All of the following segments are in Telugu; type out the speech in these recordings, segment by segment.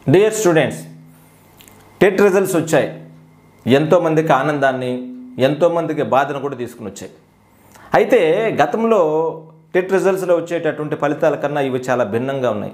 డియర్ స్టూడెంట్స్ టెట్ రిజల్ట్స్ వచ్చాయి ఎంతోమందికి ఆనందాన్ని ఎంతోమందికి బాధను కూడా తీసుకుని వచ్చాయి అయితే గతంలో టెట్ రిజల్ట్స్లో వచ్చేటటువంటి ఫలితాల కన్నా ఇవి చాలా భిన్నంగా ఉన్నాయి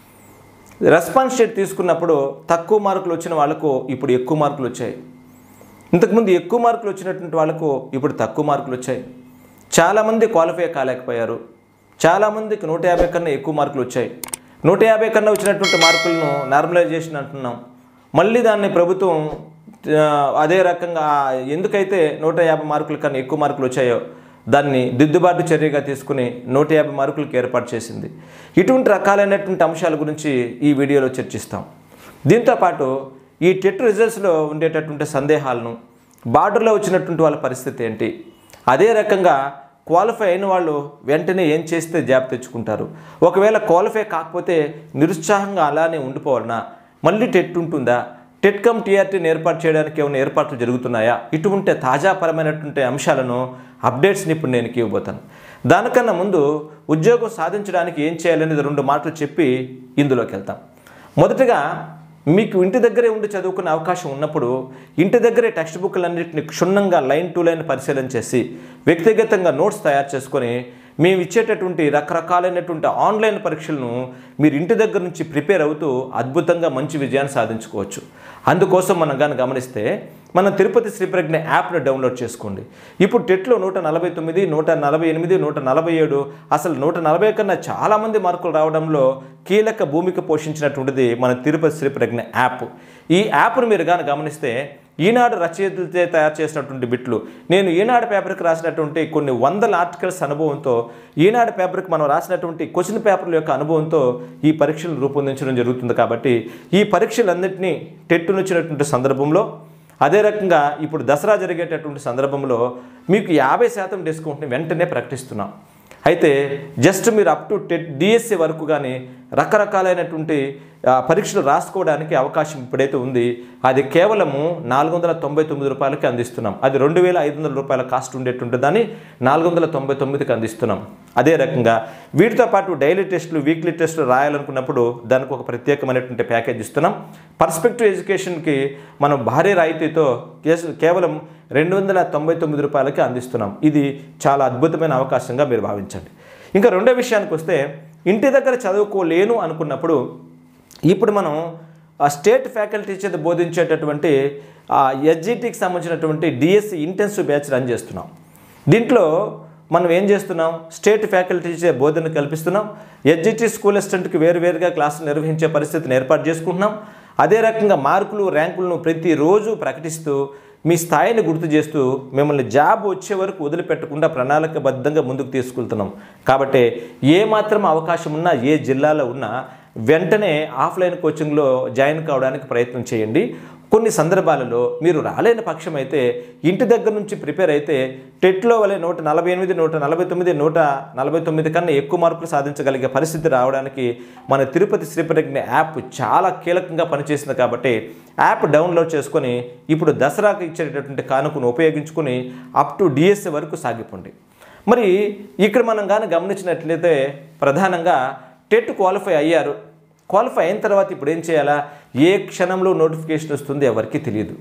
రెస్పాన్స్ షీట్ తీసుకున్నప్పుడు తక్కువ మార్కులు వచ్చిన వాళ్ళకు ఇప్పుడు ఎక్కువ మార్కులు వచ్చాయి ఇంతకుముందు ఎక్కువ మార్కులు వచ్చినటువంటి వాళ్ళకు ఇప్పుడు తక్కువ మార్కులు వచ్చాయి చాలామంది క్వాలిఫై కాలేకపోయారు చాలామందికి నూట యాభై కన్నా ఎక్కువ మార్కులు వచ్చాయి నూట యాభై కన్నా వచ్చినటువంటి మార్కులను నార్మలైజేషన్ అంటున్నాం మళ్ళీ దాన్ని ప్రభుత్వం ఆ, అదే రకంగా ఎందుకైతే నూట యాభై మార్కుల కన్నా ఎక్కువ మార్కులు వచ్చాయో దాన్ని దిద్దుబాటు చర్యగా తీసుకుని నూట యాభై మార్కులకు ఏర్పాటు చేసింది ఇటువంటి రకాలైనటువంటి అంశాల గురించి ఈ వీడియోలో చర్చిస్తాం దీంతోపాటు ఈ టెట్ రిజల్ట్స్లో ఉండేటటువంటి సందేహాలను బార్డర్లో వచ్చినటువంటి వాళ్ళ పరిస్థితి ఏంటి అదే రకంగా క్వాలిఫై అయిన వాళ్ళు వెంటనే ఏం చేస్తే జాబ్ తెచ్చుకుంటారు ఒకవేళ క్వాలిఫై కాకపోతే నిరుత్సాహంగా అలానే ఉండిపోవాలనా మళ్ళీ టెట్ ఉంటుందా టెట్ కమ్ టీఆర్టీని ఏర్పాటు చేయడానికి ఏమైనా ఏర్పాట్లు జరుగుతున్నాయా ఇటువంటి తాజాపరమైనటువంటి అంశాలను అప్డేట్స్ని ఇప్పుడు నేను ఇవ్వబోతాను దానికన్నా ముందు ఉద్యోగం సాధించడానికి ఏం చేయాలనేది రెండు మాటలు చెప్పి ఇందులోకి వెళ్తాం మొదటగా మీకు ఇంటి దగ్గరే ఉండి చదువుకునే అవకాశం ఉన్నప్పుడు ఇంటి దగ్గరే టెక్స్ట్ బుక్లన్నింటిని క్షుణ్ణంగా లైన్ టు లైన్ పరిశీలన చేసి వ్యక్తిగతంగా నోట్స్ తయారు చేసుకొని మేము ఇచ్చేటటువంటి రకరకాలైనటువంటి ఆన్లైన్ పరీక్షలను మీరు ఇంటి దగ్గర నుంచి ప్రిపేర్ అవుతూ అద్భుతంగా మంచి విజయాన్ని సాధించుకోవచ్చు అందుకోసం మనం కానీ గమనిస్తే మనం తిరుపతి శ్రీప్రజ్ఞ యాప్ను డౌన్లోడ్ చేసుకోండి ఇప్పుడు టెట్లో నూట నలభై తొమ్మిది నూట నలభై ఎనిమిది నూట నలభై ఏడు అసలు నూట నలభై కన్నా చాలామంది మార్కులు రావడంలో కీలక భూమిక పోషించినటువంటిది మన తిరుపతి శ్రీప్రజ్ఞ యాప్ ఈ యాప్ను మీరు కానీ గమనిస్తే ఈనాడు రచయితలచే తయారు చేసినటువంటి బిట్లు నేను ఈనాడు పేపర్కి రాసినటువంటి కొన్ని వందల ఆర్టికల్స్ అనుభవంతో ఈనాడు పేపర్కి మనం రాసినటువంటి క్వశ్చన్ పేపర్ల యొక్క అనుభవంతో ఈ పరీక్షలను రూపొందించడం జరుగుతుంది కాబట్టి ఈ పరీక్షలన్నింటినీ టెట్టును వచ్చినటువంటి సందర్భంలో అదే రకంగా ఇప్పుడు దసరా జరిగేటటువంటి సందర్భంలో మీకు యాభై శాతం డిస్కౌంట్ని వెంటనే ప్రకటిస్తున్నాం అయితే జస్ట్ మీరు అప్ టు టెట్ డిఎస్సి వరకు కానీ రకరకాలైనటువంటి ఆ, పరీక్షలు రాసుకోవడానికి అవకాశం ఇప్పుడైతే ఉంది అది కేవలము నాలుగు వందల తొంభై తొమ్మిది రూపాయలకి అందిస్తున్నాం అది రెండు వేల ఐదు వందల రూపాయల కాస్ట్ ఉండేటువంటి దాన్ని నాలుగు వందల తొంభై తొమ్మిదికి అందిస్తున్నాం అదే రకంగా వీటితో పాటు డైలీ టెస్టులు వీక్లీ టెస్టులు రాయాలనుకున్నప్పుడు దానికి ఒక ప్రత్యేకమైనటువంటి ప్యాకేజ్ ఇస్తున్నాం పర్స్పెక్టివ్ ఎడ్యుకేషన్కి మనం భారీ రాయితీతో కేసు- కేవలం రెండు వందల తొంభై తొమ్మిది రూపాయలకి అందిస్తున్నాం ఇది చాలా అద్భుతమైన అవకాశంగా మీరు భావించండి ఇంకా రెండో విషయానికి వస్తే ఇంటి దగ్గర చదువుకోలేను అనుకున్నప్పుడు ఇప్పుడు మనం ఆ స్టేట్ ఫ్యాకల్టీ చేత బోధించేటటువంటి ఆ ఎస్జిటికి సంబంధించినటువంటి డిఎస్సి ఇంటెన్సివ్ బ్యాచ్ రన్ చేస్తున్నాం దీంట్లో మనం ఏం చేస్తున్నాం స్టేట్ ఫ్యాకల్టీ చే బోధన కల్పిస్తున్నాం ఎస్జిటి స్కూల్ అసిస్టెంట్కి వేరువేరుగా క్లాసులు నిర్వహించే పరిస్థితిని ఏర్పాటు చేసుకుంటున్నాం అదే రకంగా మార్కులు ర్యాంకులను ప్రతిరోజు ప్రకటిస్తూ మీ స్థాయిని గుర్తు చేస్తూ మిమ్మల్ని జాబ్ వచ్చే వరకు వదిలిపెట్టకుండా ప్రణాళికబద్ధంగా ముందుకు తీసుకెళ్తున్నాం కాబట్టి ఏ మాత్రం అవకాశం ఉన్నా ఏ జిల్లాలో ఉన్నా వెంటనే ఆఫ్లైన్ కోచింగ్లో జాయిన్ కావడానికి ప్రయత్నం చేయండి కొన్ని సందర్భాలలో మీరు రాలేని పక్షం అయితే ఇంటి దగ్గర నుంచి ప్రిపేర్ అయితే టెట్లో వలె నూట నలభై ఎనిమిది నూట నలభై తొమ్మిది నూట నలభై తొమ్మిది కన్నా ఎక్కువ మార్కులు సాధించగలిగే పరిస్థితి రావడానికి మన తిరుపతి శ్రీప్రజ్ఞ యాప్ చాలా కీలకంగా పనిచేసింది కాబట్టి యాప్ డౌన్లోడ్ చేసుకొని ఇప్పుడు దసరాకు ఇచ్చేటటువంటి కానుకను ఉపయోగించుకొని అప్ టు డిఎస్సి వరకు సాగిపోండి మరి ఇక్కడ మనం కానీ గమనించినట్లయితే ప్రధానంగా టెట్ క్వాలిఫై అయ్యారు క్వాలిఫై అయిన తర్వాత ఇప్పుడు ఏం చేయాలా ఏ క్షణంలో నోటిఫికేషన్ వస్తుంది ఎవరికి తెలియదు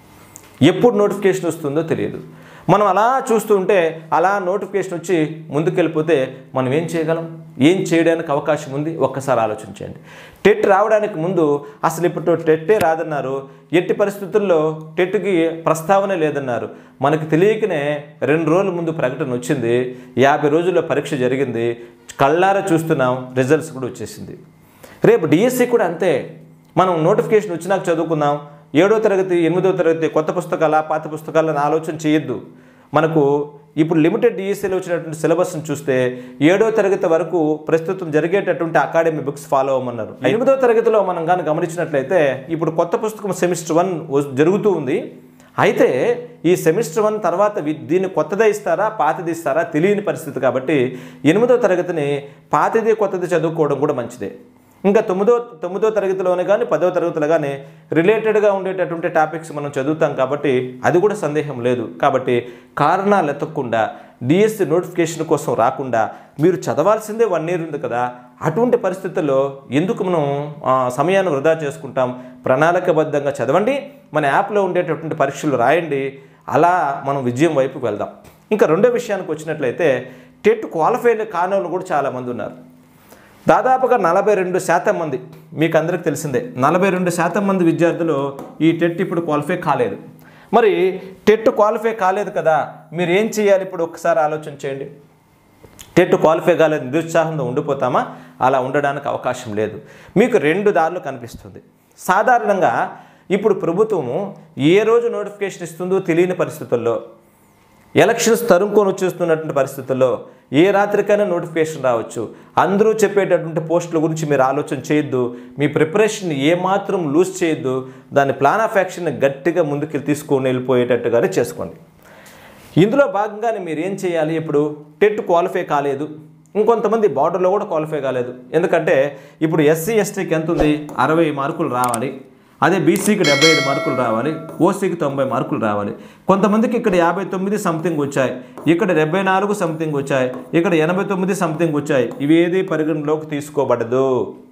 ఎప్పుడు నోటిఫికేషన్ వస్తుందో తెలియదు మనం అలా చూస్తుంటే అలా నోటిఫికేషన్ వచ్చి ముందుకెళ్ళిపోతే మనం ఏం చేయగలం ఏం చేయడానికి అవకాశం ఉంది ఒక్కసారి ఆలోచించండి టెట్ రావడానికి ముందు అసలు ఇప్పుడు టెట్టే రాదన్నారు ఎట్టి పరిస్థితుల్లో టెట్కి ప్రస్తావన లేదన్నారు మనకు తెలియకనే రెండు రోజుల ముందు ప్రకటన వచ్చింది యాభై రోజుల్లో పరీక్ష జరిగింది కళ్ళారా చూస్తున్నాం రిజల్ట్స్ కూడా వచ్చేసింది రేపు డిఎస్సి కూడా అంతే మనం నోటిఫికేషన్ వచ్చినాక చదువుకుందాం ఏడో తరగతి ఎనిమిదో తరగతి కొత్త పుస్తకాల పాత పుస్తకాలను ఆలోచన చేయొద్దు మనకు ఇప్పుడు లిమిటెడ్ డిఎస్సీలో వచ్చినటువంటి సిలబస్ని చూస్తే ఏడో తరగతి వరకు ప్రస్తుతం జరిగేటటువంటి అకాడమీ బుక్స్ ఫాలో అవ్వమన్నారు ఎనిమిదో తరగతిలో మనం కానీ గమనించినట్లయితే ఇప్పుడు కొత్త పుస్తకం సెమిస్టర్ వన్ జరుగుతూ ఉంది అయితే ఈ సెమిస్టర్ వన్ తర్వాత వి- దీన్ని కొత్తదే ఇస్తారా పాతది ఇస్తారా తెలియని పరిస్థితి కాబట్టి ఎనిమిదో తరగతిని పాతది కొత్తది చదువుకోవడం కూడా మంచిదే ఇంకా తొమ్మిదో తొమ్మిదో తరగతిలోనే కానీ పదో తరగతిలో కానీ రిలేటెడ్గా ఉండేటటువంటి టాపిక్స్ మనం చదువుతాం కాబట్టి అది కూడా సందేహం లేదు కాబట్టి కారణాలు ఎత్తకుండా డిఎస్సి నోటిఫికేషన్ కోసం రాకుండా మీరు చదవాల్సిందే వన్ ఇయర్ ఉంది కదా అటువంటి పరిస్థితుల్లో ఎందుకు మనం ఆ, సమయాన్ని వృధా చేసుకుంటాం ప్రణాళికబద్ధంగా చదవండి మన యాప్లో ఉండేటటువంటి పరీక్షలు రాయండి అలా మనం విజయం వైపుకి వెళ్దాం ఇంకా రెండో విషయానికి వచ్చినట్లయితే టెట్ క్వాలిఫై కాని వాళ్ళు కూడా చాలామంది ఉన్నారు దాదాపుగా నలభై రెండు శాతం మంది మీకు అందరికి తెలిసిందే నలభై రెండు శాతం మంది విద్యార్థులు ఈ టెట్ ఇప్పుడు క్వాలిఫై కాలేదు మరి టెట్ క్వాలిఫై కాలేదు కదా మీరు ఏం చేయాలి ఇప్పుడు ఒకసారి ఆలోచన చేయండి టెట్ క్వాలిఫై కాలేదు నిరుత్సాహంతో ఉండిపోతామా అలా ఉండడానికి అవకాశం లేదు మీకు రెండు దారులు కనిపిస్తుంది సాధారణంగా ఇప్పుడు ప్రభుత్వము ఏ రోజు నోటిఫికేషన్ ఇస్తుందో తెలియని పరిస్థితుల్లో ఎలక్షన్స్ తరుముకొని వచ్చేస్తున్నటువంటి పరిస్థితుల్లో ఏ రాత్రికైనా నోటిఫికేషన్ రావచ్చు అందరూ చెప్పేటటువంటి పోస్టుల గురించి మీరు ఆలోచన చేయొద్దు మీ ప్రిపరేషన్ ఏమాత్రం లూజ్ చేయొద్దు దాని ప్లాన్ ఆఫ్ యాక్షన్ గట్టిగా ముందుకు తీసుకొని వెళ్ళిపోయేటట్టుగానే చేసుకోండి ఇందులో భాగంగానే మీరు ఏం చేయాలి ఇప్పుడు టెట్ క్వాలిఫై కాలేదు ఇంకొంతమంది బార్డర్లో కూడా క్వాలిఫై కాలేదు ఎందుకంటే ఇప్పుడు ఎస్సీ ఎస్టీకి ఎంత ఉంది అరవై మార్కులు రావాలి అదే బీసీకి డెబ్బై ఐదు మార్కులు రావాలి ఓసీకి తొంభై మార్కులు రావాలి కొంతమందికి ఇక్కడ యాభై తొమ్మిది సంథింగ్ వచ్చాయి ఇక్కడ డెబ్బై నాలుగు సంథింగ్ వచ్చాయి ఇక్కడ ఎనభై తొమ్మిది సంథింగ్ వచ్చాయి ఇవి ఏది పరిగణలోకి తీసుకోబడదు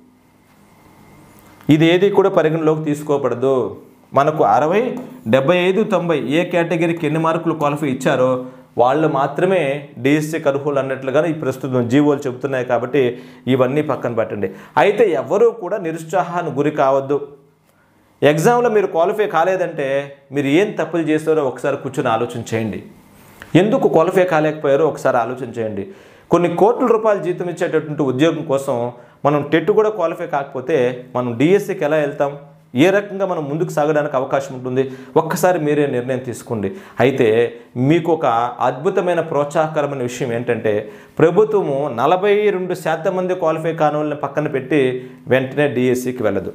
ఇది ఏది కూడా పరిగణలోకి తీసుకోబడదు మనకు అరవై డెబ్బై ఐదు తొంభై ఏ కేటగిరీకి ఎన్ని మార్కులు క్వాలిఫై ఇచ్చారో వాళ్ళు మాత్రమే డిఎస్సి అర్హులు అన్నట్లుగానే ఈ ప్రస్తుతం జీవోలు చెబుతున్నాయి కాబట్టి ఇవన్నీ పక్కన పెట్టండి అయితే ఎవరూ కూడా నిరుత్సాహానికి గురి కావద్దు ఎగ్జామ్లో మీరు క్వాలిఫై కాలేదంటే మీరు ఏం తప్పులు చేస్తారో ఒకసారి కూర్చొని ఆలోచన చేయండి ఎందుకు క్వాలిఫై కాలేకపోయారో ఒకసారి ఆలోచన చేయండి కొన్ని కోట్ల రూపాయల జీతం ఇచ్చేటటువంటి ఉద్యోగం కోసం మనం టెట్ కూడా క్వాలిఫై కాకపోతే మనం డిఎస్సికి ఎలా వెళ్తాం ఏ రకంగా మనం ముందుకు సాగడానికి అవకాశం ఉంటుంది ఒక్కసారి మీరే నిర్ణయం తీసుకోండి అయితే మీకు ఒక అద్భుతమైన ప్రోత్సాహకరమైన విషయం ఏంటంటే ప్రభుత్వము నలభై రెండు శాతం మంది క్వాలిఫై కాని వాళ్ళని పక్కన పెట్టి వెంటనే డిఎస్సికి వెళ్ళదు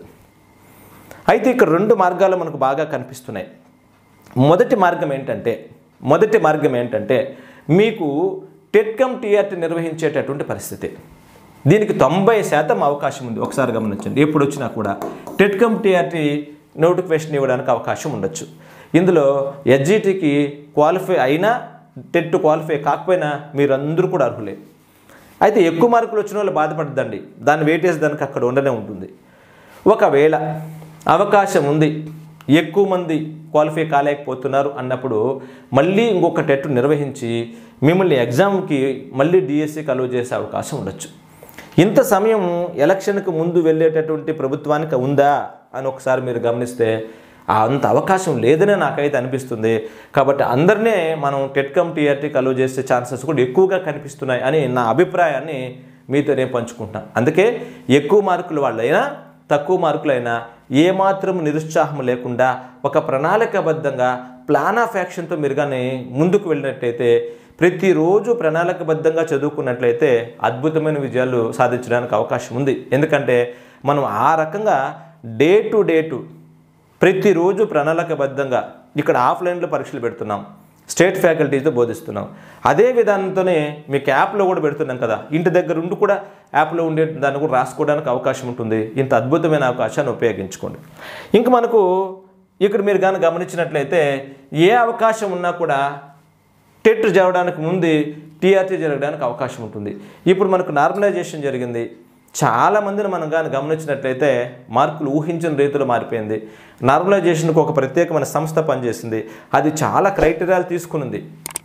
అయితే ఇక్కడ రెండు మార్గాలు మనకు బాగా కనిపిస్తున్నాయి మొదటి మార్గం ఏంటంటే మొదటి మార్గం ఏంటంటే మీకు టెట్కమ్ టీఆర్టీ నిర్వహించేటటువంటి పరిస్థితి దీనికి తొంభై శాతం అవకాశం ఉంది ఒకసారి గమనించండి ఎప్పుడు వచ్చినా కూడా టెట్కమ్ టీఆర్టీ నోటిఫికేషన్ ఇవ్వడానికి అవకాశం ఉండొచ్చు ఇందులో ఎస్జిటికి క్వాలిఫై అయినా టెట్ క్వాలిఫై కాకపోయినా మీరందరూ కూడా అర్హులే అయితే ఎక్కువ మార్కులు వచ్చిన వాళ్ళు బాధపడద్దండి దాని వెయిటేజ్ దానికి అక్కడ ఉండనే ఉంటుంది ఒకవేళ అవకాశం ఉంది ఎక్కువ మంది క్వాలిఫై కాలేకపోతున్నారు అన్నప్పుడు మళ్ళీ ఇంకొక టెట్ నిర్వహించి మిమ్మల్ని ఎగ్జామ్కి మళ్ళీ డిఎస్సికి అలవ్ చేసే అవకాశం ఉండొచ్చు ఇంత సమయం ఎలక్షన్కి ముందు వెళ్ళేటటువంటి ప్రభుత్వానికి ఉందా అని ఒకసారి మీరు గమనిస్తే ఆ అంత అవకాశం లేదనే నాకైతే అనిపిస్తుంది కాబట్టి అందరినీ మనం టెట్కమ్ టీఆర్టీకి అలవ్ చేసే ఛాన్సెస్ కూడా ఎక్కువగా కనిపిస్తున్నాయి అని నా అభిప్రాయాన్ని మీతో నేను పంచుకుంటున్నాను అందుకే ఎక్కువ మార్కులు వాళ్ళైనా తక్కువ మార్కులైనా ఏమాత్రం నిరుత్సాహం లేకుండా ఒక ప్రణాళికాబద్ధంగా ప్లాన్ ఆఫ్ యాక్షన్తో మీరు కానీ ముందుకు వెళ్ళినట్టయితే ప్రతిరోజు ప్రణాళికబద్ధంగా చదువుకున్నట్లయితే అద్భుతమైన విజయాలు సాధించడానికి అవకాశం ఉంది ఎందుకంటే మనం ఆ రకంగా డే టు డే టు ప్రతిరోజు ప్రణాళికబద్ధంగా ఇక్కడ ఆఫ్లైన్లో పరీక్షలు పెడుతున్నాం స్టేట్ ఫ్యాకల్టీతో బోధిస్తున్నాం అదే విధానంతోనే మీకు యాప్లో కూడా పెడుతున్నాం కదా ఇంటి దగ్గర ఉండి కూడా యాప్లో ఉండే దాన్ని కూడా రాసుకోవడానికి అవకాశం ఉంటుంది ఇంత అద్భుతమైన అవకాశాన్ని ఉపయోగించుకోండి ఇంక మనకు ఇక్కడ మీరు కానీ గమనించినట్లయితే ఏ అవకాశం ఉన్నా కూడా టెట్ జరగడానికి ముందు టీఆర్టీ జరగడానికి అవకాశం ఉంటుంది ఇప్పుడు మనకు నార్మలైజేషన్ జరిగింది చాలా మందిని మనం కానీ గమనించినట్లయితే మార్కులు ఊహించిన రీతిలో మారిపోయింది నార్మలైజేషన్కి ఒక ప్రత్యేకమైన సంస్థ పనిచేసింది అది చాలా క్రైటీరియాలు తీసుకునింది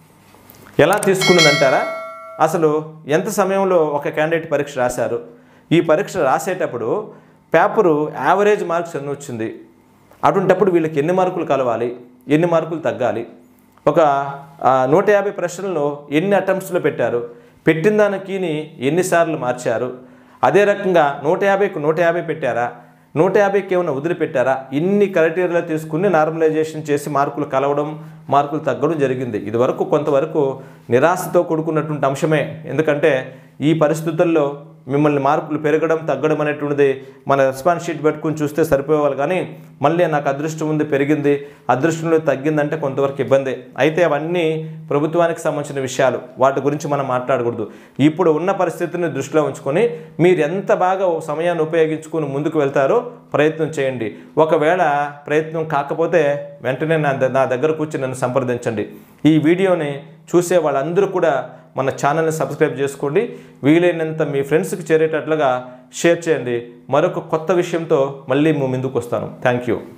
ఎలా తీసుకున్నదంటారా అసలు ఎంత సమయంలో ఒక క్యాండిడేట్ పరీక్ష రాశారు ఈ పరీక్ష రాసేటప్పుడు పేపరు యావరేజ్ మార్క్స్ ఎన్ని వచ్చింది అటువంటప్పుడు వీళ్ళకి ఎన్ని మార్కులు కలవాలి ఎన్ని మార్కులు తగ్గాలి ఒక ఆ, నూట యాభై ప్రశ్నలను ఎన్ని అటెంప్ట్స్లో పెట్టారు పెట్టిన దానికి ఎన్నిసార్లు మార్చారు అదే రకంగా నూట యాభైకి నూట యాభై పెట్టారా నూట యాభైకి ఏమైనా వదిలిపెట్టారా ఇన్ని క్రైటీరియా తీసుకుని నార్మలైజేషన్ చేసి మార్కులు కలవడం మార్కులు తగ్గడం జరిగింది ఇదివరకు కొంతవరకు నిరాశతో కూడుకున్నటువంటి అంశమే ఎందుకంటే ఈ పరిస్థితుల్లో మిమ్మల్ని మార్కులు పెరగడం తగ్గడం అనేటువంటిది మన రెస్పాన్స్ షీట్ పెట్టుకుని చూస్తే సరిపోవాలి కానీ మళ్ళీ నాకు అదృష్టం ఉంది పెరిగింది అదృష్టంలో తగ్గిందంటే కొంతవరకు ఇబ్బంది అయితే అవన్నీ ప్రభుత్వానికి సంబంధించిన విషయాలు వాటి గురించి మనం మాట్లాడకూడదు ఇప్పుడు ఉన్న పరిస్థితిని దృష్టిలో ఉంచుకొని మీరు ఎంత బాగా ఓ సమయాన్ని ఉపయోగించుకొని ముందుకు వెళ్తారో ప్రయత్నం చేయండి ఒకవేళ ప్రయత్నం కాకపోతే వెంటనే నా ద- నా దగ్గర కూర్చొని నన్ను సంప్రదించండి ఈ వీడియోని చూసే వాళ్ళందరూ కూడా మన ఛానల్ని సబ్స్క్రైబ్ చేసుకోండి వీలైనంత మీ ఫ్రెండ్స్కి చేరేటట్లుగా షేర్ చేయండి మరొక కొత్త విషయంతో మళ్ళీ మీ ముందుకు వస్తాను థ్యాంక్ యూ